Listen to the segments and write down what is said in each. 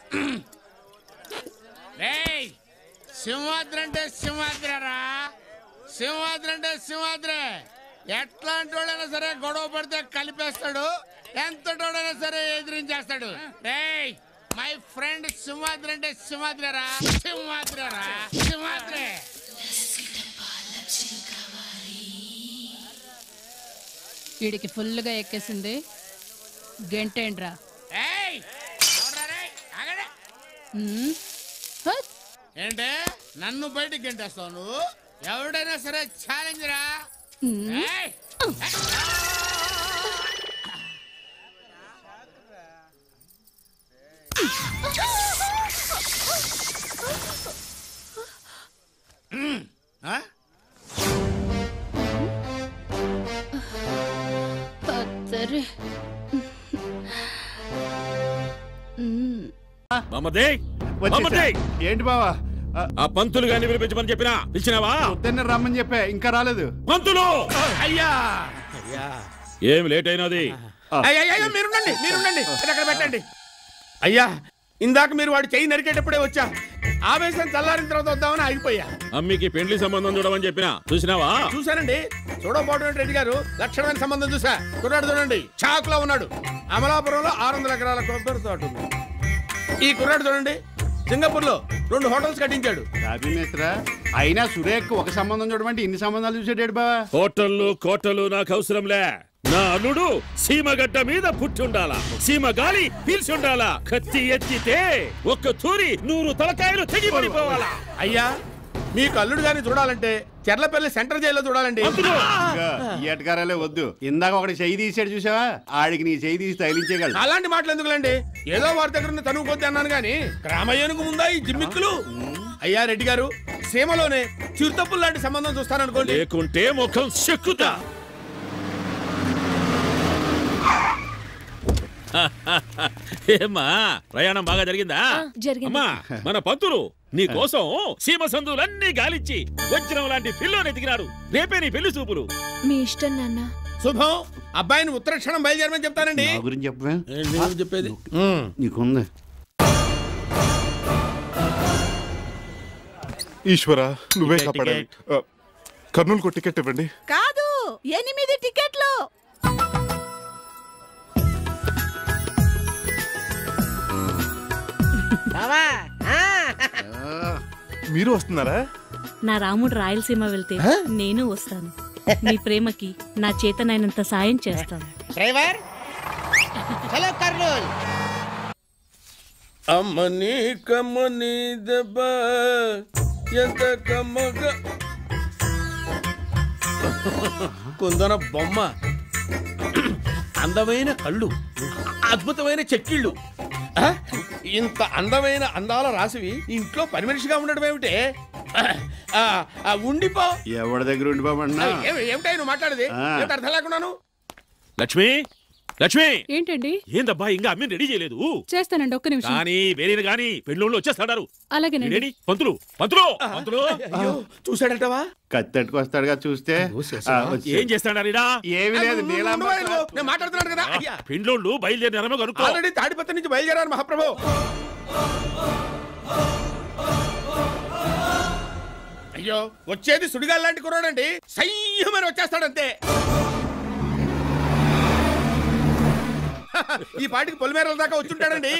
రేయ్ సింహాద్రి అంటే సింహాద్రరా సింహాద్రి అంటే సింహాద్రే ఎట్లాంటి వాడైనా సరే గొడవ పడితే కలిపేస్తాడు ఎంతటోడైనా సరే ఎదిరించేస్తాడు రేయ్ మై ఫ్రెండ్ సింహాద్రి అంటే సింహాద్రరా సింహాద్రరా సింహాద్రే వీడికి ఫుల్గా ఎక్కేసింది గెంటేండ్రా ఏయ్ ఎవడ్రా రేయ్? ఆగండి. ఉమ్, హత్. ఏంటే నన్ను బయటికి గెంటేస్తావు నువ్వు ఎవడైనా సరే ఛాలెంజ్ రా ఉమ్. ఏయ్! ఆ? అత్తరే. ఉమ్. మమ్మదే మమ్మదే ఏంటి బావా ఆ, ఆ పంతులు గాని పిలిపించమని చెప్పినా పిలిచినావా పొద్దున్నే రమ్మని చెప్పా ఇంకా రాలేదు పంతులు అయ్యా ఏం లేట్ అయినది అయ్యా అయ్యా మీరుండండి మీరుండండి అది అక్కడ పెట్టండి అయ్యా ఇందాక మీరు వాడి చెయ్యి నరికేటప్పుడే వచ్చా ఆవేశం చల్లారిన తర్వాత వద్దామని ఆగిపోయా అమ్మికి పెండ్లి సంబంధం చూడమని చెప్పినా చూసినావా చూశానండి చూడబోవడం రెడ్డి గారు లక్షణమైన సంబంధం చూసా కుర్రాడు చూడండి చాక్ లో ఉన్నాడు అమలాపురంలో ఆరు వందల ఎకరాల కొబ్బరి తోట ఉంది ఈ కుర్రాడు చూడండి సింగపూర్ లో రెండు హోటల్స్ కట్టించాడు రాబీ మిత్రా అయినా సురేఖ్ ఒక సంబంధం చూడమంటే ఇన్ని సంబంధాలు చూసేటాడు బావా హోటళ్ళు కోటలు నాకు అవసరంలే నా అల్లుడు సీమగడ్డ మీద పుట్టుండాలా సీమ గాలి పీల్చుండాలా కత్తి ఎత్తితే ఒక్క తూరి నూరు తలకాయలు తెగి పడిపోవాలా అయ్యా మీకు అల్లుడు గారిని చూడాలంటే చెర్లపల్లి సెంటర్ జైల్లో చూడాలండి పంతులు ఇదిగో, ఈ ఎటకారాలే వద్దు ఇందాక ఒకటి చెయ్యి తీసాడు చూసావా ఆడికి నీ చెయ్యి తీసి తగిలించేయగలడు అలాంటి మాటలు ఎందుకులేండి ఏదో వారి దగ్గర ఉన్న తనువు కొద్ది అన్నాను గాని గ్రామయ్యనుకు ముందా ఈ జిమ్మిక్కులు అయ్యా రెడ్డి గారు సీమలోనే చిరుతప్పులు లాంటి సంబంధం చూస్తాననుకోండి లేకుంటే ముఖం చెక్కుతా ఏమ్మా ప్రయాణం బాగా జరిగిందా జరిగింది. అమ్మా మన పంతులు నీ కోసం సీమ సందులన్నీ గాలిచ్చి వజ్రం లాంటి పిల్లోని ఎదిగినాడు రేపే నీ పెళ్లి చూపులు మీ ఇష్టం నాన్న శుభం అబ్బాయిని ఉత్తరక్షణం బయలుదేరమని చెప్తానండి నా గురించి చెప్పవే చెప్పేది నీకుంది ఈశ్వర నువ్వే కాపాడాలి ఆ, కర్నూలుకు టికెట్ ఇవ్వండి కాదు ఎనిమిది టికెట్లు మీరు వస్తున్నారా నా రాముడు రాయలసీమ వెళ్తే నేను వస్తాను మీ ప్రేమకి నా చేతనైనంత సాయం చేస్తాను డ్రైవర్ హలో కర్నూల్ అమ్మని కమ్మని దెబ్బ ఎంత కమ్మగా కుందన బొమ్మ అందమైన కళ్ళు అద్భుతమైన చెక్కిళ్ళు ఆ? ఇంత అందమైన అందాల రాసివి ఇంట్లో పని మనిషిగా ఉండడం ఏమిటే ఆ, ఆ, ఉండిపో ఎవరి దగ్గర ఉండిపోమన్నా ఏమి- ఏమిటాయి నువ్వు మాట్లాడేది ఆ. ఏమిటి అర్థం లేకున్నాను లక్ష్మి లక్ష్మి ఏంటండి ఏందబ్బా ఇంకా అమ్మిని రెడీ చేయలేదు చేస్తానండి ఒక్క నిమిషం కానీ వేరేది కానీ పెళ్ళోళ్ళు వచ్చేస్తాడారు అలాగేనండి రెడీ పంతులు పంతులు పంతులు అయ్యో చూసాడటవా కత్తెట్టుకొస్తాడుగా చూస్తే ఆ, వచ్చి. ఏం చేస్తాడారిడా ఏమీ లేదు నీలాంబ నేను మాట్లాడుతున్నాను కదా అయ్యా పెళ్ళోళ్ళు బయలుదేరినారమో కనుక్కో ఆల్రెడీ తాడిపత్రి నుంచి బయలుదేరారు మహాప్రభు అయ్యో వచ్చేది సుడిగాలి లాంటి కుర్రాడండి సయ్యమని వచ్చేస్తాడంతే ఈ పాటికి పొలిమేరల దాకా వచ్చుంటాడండి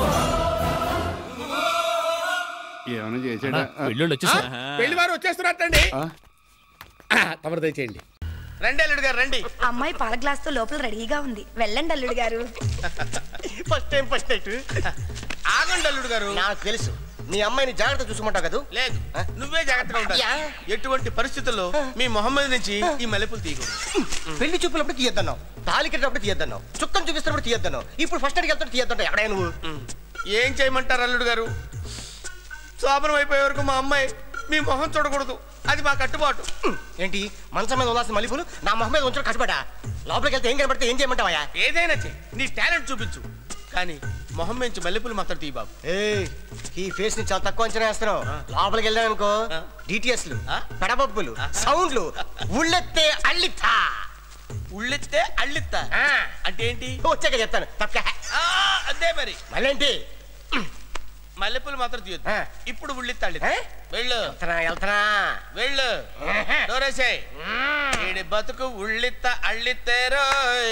ఏమైనా చేసాడా పెళ్ళోళ్ళు ఆ, పెళ్లి వారు వచ్చేస్తున్నట్టండి ఆ? తమరు దయచేయండి రండి అల్లుడు గారు రండి అమ్మాయి పాల గ్లాస్ తో లోపల రెడీగా ఉంది వెళ్ళండి అల్లుడు గారు ఫస్ట్ టైం ఫస్ట్ నైట్ ఆగండి అల్లుడు గారు నాకు తెలుసు మీ అమ్మాయిని జాగ్రత్త చూసుకుంటావు కదా లేదు నువ్వే జాగ్రత్తగా ఉండాలి యా. ఎటువంటి పరిస్థితుల్లో మీ మొహమ్మద్ నుంచి ఈ మల్లెపూలు తీయకూడదు పెళ్లి చూపులప్పుడు తీయద్దన్నావు తాలి కట్టినప్పుడు తీయద్దన్నావు చుక్కం చూపిస్తున్నప్పుడు తీయద్దన్నావు ఇప్పుడు ఫస్ట్ అడిగి వెళ్తాడు తీయద్దంటావు ఎక్కడే నువ్వు ఏం చేయమంటారు అల్లుడు గారు శోభనం అయిపోయే వరకు మా అమ్మాయి మీ మొహం చూడకూడదు అది మా కట్టుబాటు ఏంటి మంచం మీద ఉండాల్సిన మల్లెపూలు నా మొహం మీద ఉంచడం కష్టపడా లోపలికి వెళ్తే ఏం కనబడితే ఏం చేయమంటావా ఏదైనా చెయ్యి నీ టాలెంట్ చూపించు కానీ మొహం నుంచి మల్లెపూలు మాత్రం తీ బాబు ఏ ఈ ఫేస్ ని చాలా తక్కువ అంచనా వేస్తున్నావు లోపలికి వెళ్ళాను అనుకో డిటిఎస్లు ఆ? పెడపప్పులు సౌండ్లు ఉళ్ళెత్తే అల్లితా ఉళ్ళెత్తే అళ్ళిత్తా ఆ. అంటే ఏంటి వచ్చాక చెప్తాను తప్పక ఆ, అంతే మరి మళ్ళేంటి మల్లెపూలు మాత్రం తీయొద్దు ఆ. ఇప్పుడు ఉళ్ళిత్తాళ్ళు ఏ? వెళ్ళు వెళ్తున్నా వెళ్తున్నా వెళ్ళు డోరేసాయి ఈడి బతుకు ఉళ్ళిత్త అళ్ళిత్తేరో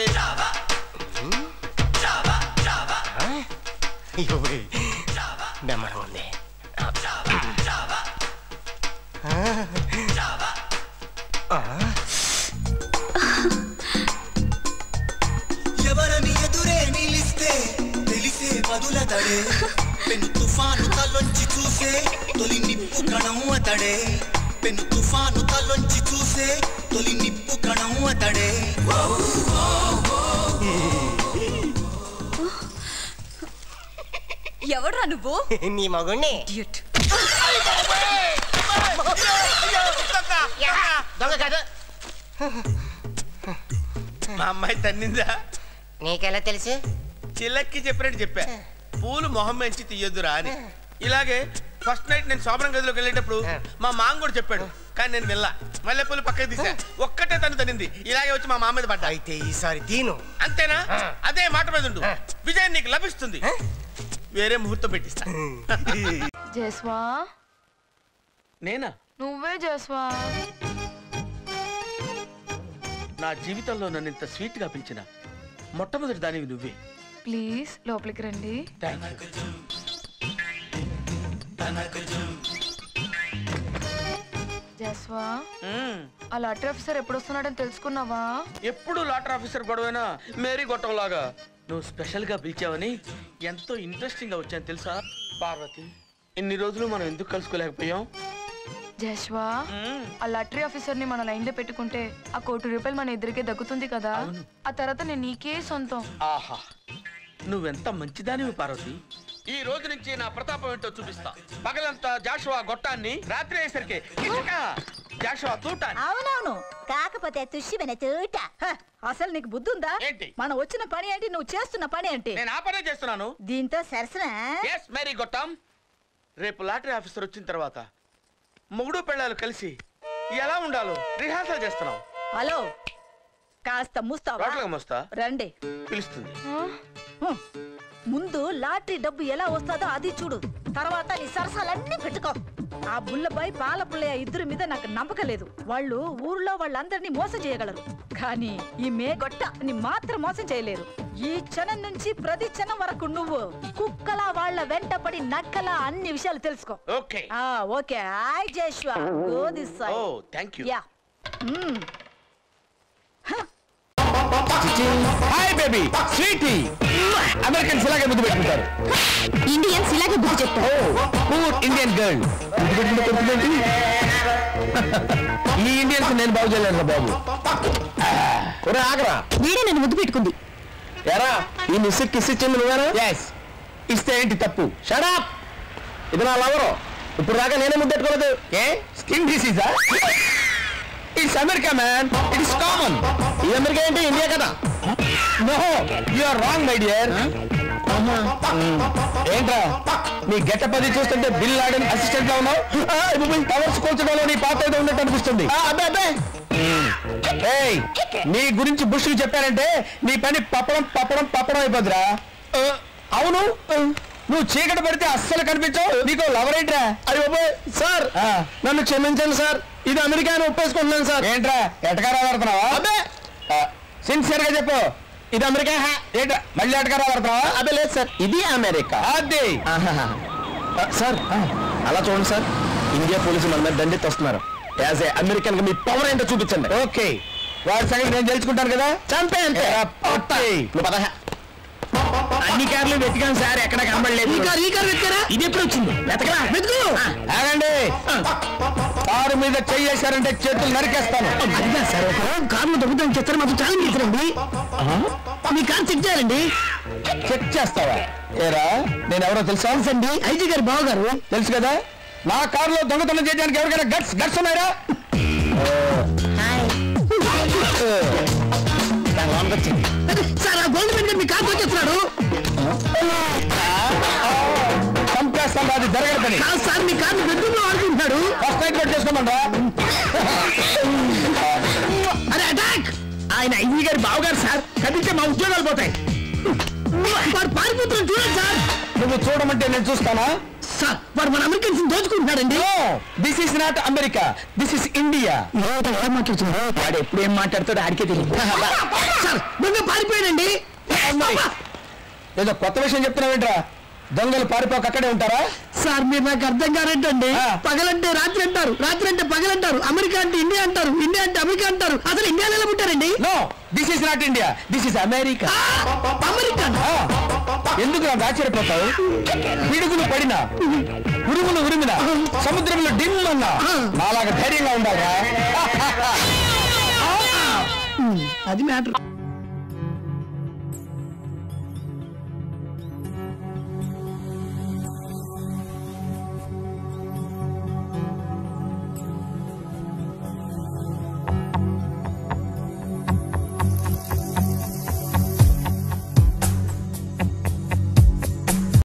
అయ్యో బెమ్మరం ఉంది ఎవరని ఎదురే నిలిస్తే తెలిసే పదుల తడే పెను తుఫాను తలొంచి చూసే తొలి నిప్పు కణం అతడే పెను తుఫాను తలొంచి చూసే తొలి నిప్పు కణం అతడే ఎవడ్రా నువ్వు నీ మగుణ్ణి దొంగ కాదు మా అమ్మాయి తన్నిందా నీకెలా తెలుసు చిల్లక్కి చెప్పినట్టు చెప్పా పూలు మొహం మంచి తీయొద్దురా అని ఇలాగే ఫస్ట్ నైట్ నేను శోభనం గదిలోకి వెళ్ళేటప్పుడు మా మామ కూడా చెప్పాడు కానీ నేను వెళ్ళా మల్లె పూలు పక్కకి తీసా ఒక్కటే తను తనింది ఇలాగే వచ్చి మా మామ మీద పడ్డా అయితే ఈసారి దీను అంతేనా ఆ. అదే మాట మీద ఉండు ఆ. విజయం నీకు లభిస్తుంది వేరే ముహూర్తం పెట్టిస్తా జస్వా నేనా నువ్వే జస్వా నా జీవితంలో నన్ను ఇంత స్వీట్ గా పెంచిన మొట్టమొదటి దానివి నువ్వే ప్లీజ్ లోపలికి రండి థ్యాంక్ యూ జస్వా మ్మ్. ఆ లెటర్ ఆఫీసర్ ఎప్పుడు వస్తున్నాడని తెలుసుకున్నావా ఎప్పుడు లాటర్ ఆఫీసర్ గొడవైనా మేరీ గొట్టంలాగా నువ్వు స్పెషల్ గా పిలిచావని ఎంతో ఇంట్రెస్టింగ్ గా వచ్చాను తెలుసా పార్వతి ఇన్ని రోజులు మనం ఎందుకు కలుసుకోలేకపోయాం జస్వా ఆ లటరీ ఆఫీసర్ ని మన లైన్ లో పెట్టుకుంటే ఆ కోటి రూపాయలు మన ఇద్దరికే దక్కుతుంది కదా అవును. ఆ తర్వాత నేను నీకే సొంతం ఆహా నువ్వెంత మంచిదానివి పార్వతి ఈ రోజు నుంచి నా ప్రతాపం ఏంటో చూపిస్తా పగలంతా జాషువా గొట్టాన్ని రాత్రి అయ్యేసరికి కిచక జాషువా తూటాన్ని అవునవును కాకపోతే తుష్యమైన తూట హ, అసలు నీకు బుద్ధి ఉందా ఏంటి? మనం వచ్చిన పని ఏంటి నువ్వు చేస్తున్న పని ఏంటి నేను ఆ పనే చేస్తున్నాను దీంతో సరసన ఎస్ మేరీ గొట్టం రేపు లాటరీ ఆఫీసర్ వచ్చిన తర్వాత మొగుడు పెళ్ళాలు కలిసి ఎలా ఉండాలో రిహార్సల్ చేస్తున్నాం హలో కాస్త మూస్తావా రోట్లకు మోస్తా రండి పిలుస్తుంది హ్మ్. ముందు లాటరీ డబ్బు ఎలా వస్తుందో అది చూడు తర్వాత నీ సరసాలన్నీ పెట్టుకో ఆ బుల్లబాయ్ పాల పుల్లయ్య ఇద్దరి మీద నాకు నమ్మకం లేదు వాళ్ళు ఊర్లో వాళ్ళందరినీ మోసం చేయగలరు కానీ ఈ మేగొట్ట ని మాత్రం మోసం చేయలేరు ఈ క్షణం నుంచి ప్రతి క్షణం వరకు నువ్వు కుక్కలా వాళ్ళ వెంటపడి నక్కలా అన్ని విషయాలు తెలుసుకో ఓకే ఆ ఓకే ఐ జేష్వా go this oh side thank you yeah hmm. Hi baby sweetie Americans ఇలాగే ముద్దు పెట్టుకుంటారు ఇండియన్స్ ఇలాగే బుద్ధి చెప్తారు పూర్ ఇండియన్ గర్ల్ ముద్దు పెట్టుకుంటే కొడుతుందేంటి ఈ ఇండియన్స్ నేను బాగు చేయలేను బాబు ఒరే ఆగరా వీడే నన్ను ముద్దు పెట్టుకుంది ఎరా ఈ మిస్ కిస్ ఇచ్చింది నువ్వేనా ఎస్ ఇస్తే ఏంటి తప్పు షడప్ ఇది నా లవరు ఇప్పుడు దాకా నేనే ముద్దెట్టుకోలేదు ఏ స్కిన్ డిసీజా it's America man it's common ఈ అమెరికా ఏంటి ఇండియా కదా no you are wrong my dear ఏంట్రా నీ గెటప్ అది చూస్తుంటే బిల్ ఆడిన అసిస్టెంట్ గా ఉన్నావు టవర్స్ కూల్చడంలో నీ పాత ఏదో ఉన్నట్టు అనిపిస్తుంది అబ్బే అబ్బే ఏయ్ నీ గురించి బుష్లు చెప్పారంటే నీ పని పప్పడం పప్పడం పప్పడం అయిపోద్దిరా ఆ, అవును నువ్వు చీకటి పడితే అస్సలు కనిపించవు నీకు లవర్ ఏంట్రా అయ్యో సార్ నన్ను క్షమించండి సార్ ఇది అమెరికా అని ఒప్పేసుకుంటున్నాను సార్ ఏంట్రా ఎటకారా ఆడుతున్నావా అబ్బే సిన్సియర్ గా చెప్పు ఇది అమెరికా హా? ఏంట్రా మళ్ళీ ఎటకారా ఆడుతున్నావా అబ్బే లేదు సార్ ఇది అమెరికా అది సార్ అలా చూడండి సార్ ఇండియా పోలీసులు మన మీద దండెత్తి వస్తున్నారు యాజ్ ఏ అమెరికన్ గా మీ పవర్ ఏంటో చూపించండి ఓకే వాడి సంగతి నేను తెలుసుకుంటాను కదా చంపే అంతే నువ్వు పద అన్ని కార్లు వెతికాం సార్ ఎక్కడ కనబడలేదు ఈ కారు ఈ కారు వెతికారా ఇది ఎప్పుడు వచ్చింది వెతకరా వెతుకు ఆగండి కారు మీద చెయ్యేశారంటే చేతులు నరికేస్తాను అదిగా సార్ కారులో దొంగతనం చేస్తారు మాకు చాలా చేస్తారండి మీ కారు చెక్ చేయాలండి చెక్ చేస్తావా ఏరా నేను ఎవరో తెలుసా అండి ఐజీ గారు బావగారు తెలుసు కదా నా కారులో దొంగతనం చేయడానికి ఎవరికైనా గట్స్ గట్స్ ఉన్నాయరా సార్ ఆ గోల్డ్ మెన్ మీ కారు వచ్చేస్తున్నాడు చంపేస్తాను అది జరగదు పని సార్ మీ కారు బెడ్రూమ్ లో ఆడుకుంటున్నాడు ఫస్ట్ నైట్ కట్ చేసుకోమంటారా అరే అటాక్ ఆయన ఐజీ గారి బావగారు సార్ కదిలితే మా ఉద్యోగాలు పోతాయి వాడు పారిపోతున్నాడు చూడండి సార్ నువ్వు చూడమంటే నేను చూస్తానా సార్ వాడు మన అమెరికన్స్ దోచుకుంటున్నాడండి this is not America this is India ఎలా మాట్లాడుతున్నారు వాడు ఎప్పుడు ఏం మాట్లాడతాడో ఆడికే తెలియదు సార్ దొంగ పారిపోయాడండి ఏదో కొత్త విషయం చెప్తున్నావేంట్రా దొంగలు పారిపోక అక్కడే ఉంటారా సార్ మీరు నాకు అర్థం కానట్టండి పగలంటే రాత్రి అంటారు రాత్రి అంటే పగలంటారు అమెరికా అంటే ఇండియా అంటారు ఇండియా అంటే అమెరికా అంటారు అసలు ఇండియాలో ఎలా ఉంటారండి no this is not India this is America America ఎందుకు నాకు ఆశ్చర్యపోతావు పిడుగులు పడినా ఉరుములు ఉరిమినా సముద్రంలో డిమ్ అన్నా నాలాగా ధైర్యంగా ఉండాలా అది మ్యాటర్